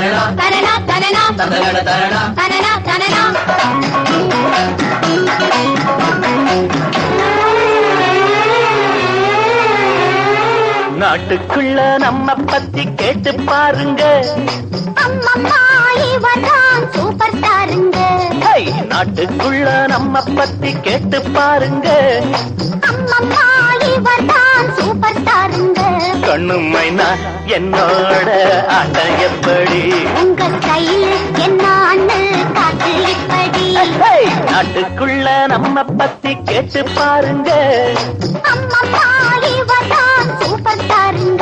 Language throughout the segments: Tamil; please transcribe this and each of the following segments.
தரணா தரணா தரணா தந்தனட தரணா தரணா தரணா நாட்டுக்குள்ள நம்ம பத்தி கேட்டு பாருங்க அம்மம்மா இவர்தான் சூப்பர் ஸ்டாருங்க ஹை, நாட்டுக்குள்ள நம்ம பத்தி கேட்டு பாருங்க அம்மம்மா இவர்தான் சூப்பர் ஸ்டாருங்க கண்ணு மைனா என்னோட ஆட்டம் எப்படி உங்க ஸ்டைல் என்னான்னு காட்டு இப்படி ஹை, நாட்டுக்குள்ள நம்ம பத்தி கேட்டு பாருங்க அம்மம்மா இவர்தான் சூப்பர் ஸ்டாருங்க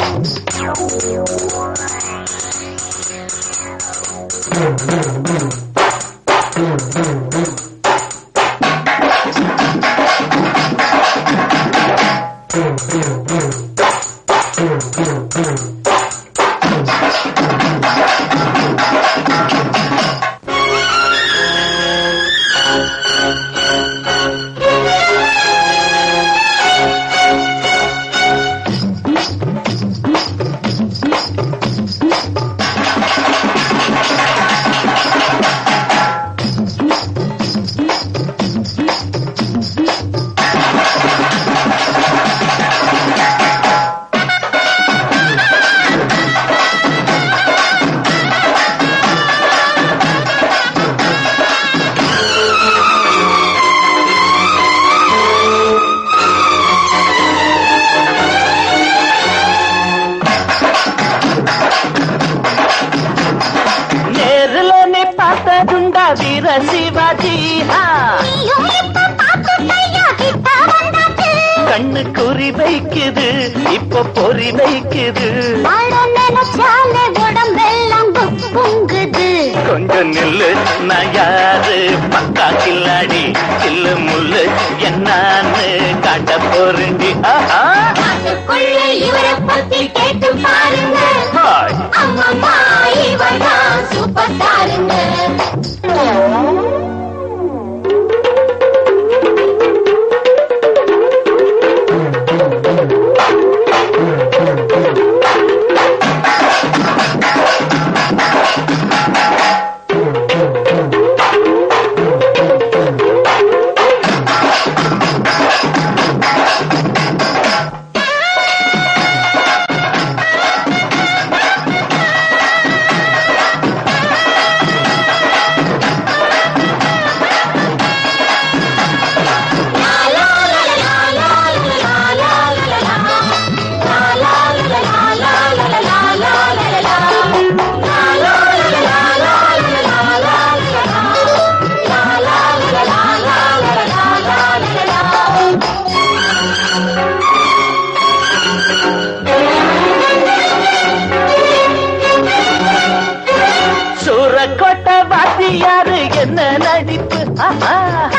நேருல நீ பார்த்ததுண்டா வீர சிவாஜி ஆ. நீயும் இப்ப பாத்துட்டையா கிட்ட வந்தாச்சு கண்ணு குறி வைக்குது இப்ப பொறி வைக்குது ஆட நினைச்சாலே உடம்பெல்லாம் பொங்குது கொஞ்சம் நில்லு நான் யாரு பக்கா கில்லாடி சில்லு முள்ளு என்னான்னு காட்ட போறேண்டி ஆஹா. நாட்டுக்குள்ள இவரை பத்தி கேட்டு பாருங்க ஹாய். அம்மம்மா இவர்தான் சூப்பர் ஸ்டாருங்க சூரக்கோட்டை வாத்தியாரு என்ன நடிப்பு ஆஹா.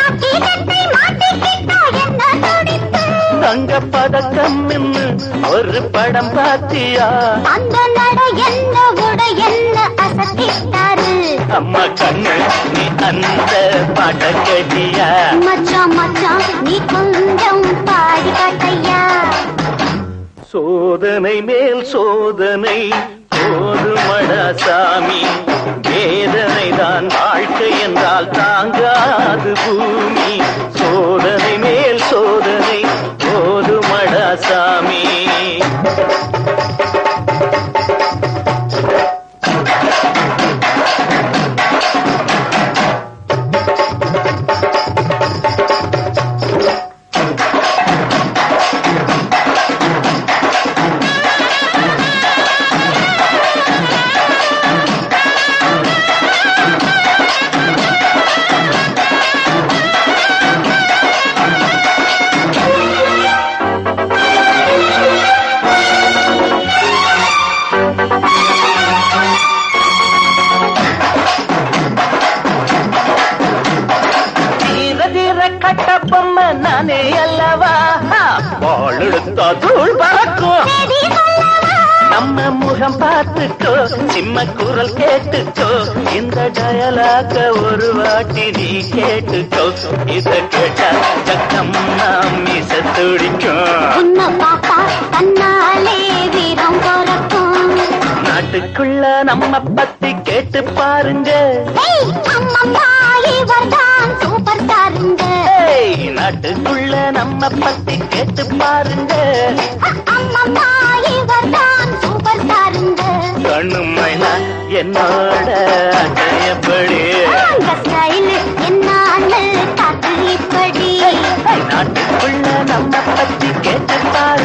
தங்க பதக்கம் நின்னு ஒரு படம் பாத்தியா அந்த நட என்ன உட என்ன அசத்திட்டாரு அம்மா கண்ணு நீ அந்த பாட்ட கேட்டியா மச்சான் மச்சான் நீ கொஞ்சம் பாடி காட்டையா சோதனை மேல் சோதனை போதுமடா சாமி வேதனை தான் வாழ்க்கை என்றால் தாங்காது பூமி சோதனை மேல் சோதனை போதுமடா சாமி தீர தீர கட்ட பொம்மை நானே அல்லவா பால் எடுத்தா தூள் பறக்கும் நம்ம முகம் பார்த்துக்கோ சிம்ம குரல் கேட்டுக்கோ இந்த டயலாக ஒரு வாட்டி நீ கேட்டுக்கோ இத கேட்டா சக்கம் நாம் மீச துடிக்கும் உன்னை பாப்பா தன்னாலே வீரம் பிறக்கும் நாட்டு நாட்டுக்குள்ள நம்ம பத்தி கேட்டு பாருங்க ஏய், அம்மம்மா, இவர்தான் சூப்பர் ஸ்டாருங்க. ஏய், நாட்டுக்குள்ள நம்ம பத்தி கேட்டு பாருங்க அம்மம்மா, இவர்தான் சூப்பர் ஸ்டாருங்க. கண்ணுமைனா என்னோட அஜயப்படி அந்த ஸ்டைல் என்னான்னு காத்து இப்படி நாட்டுக்குள்ள நம்ம பத்தி கேட்டு பாருங்க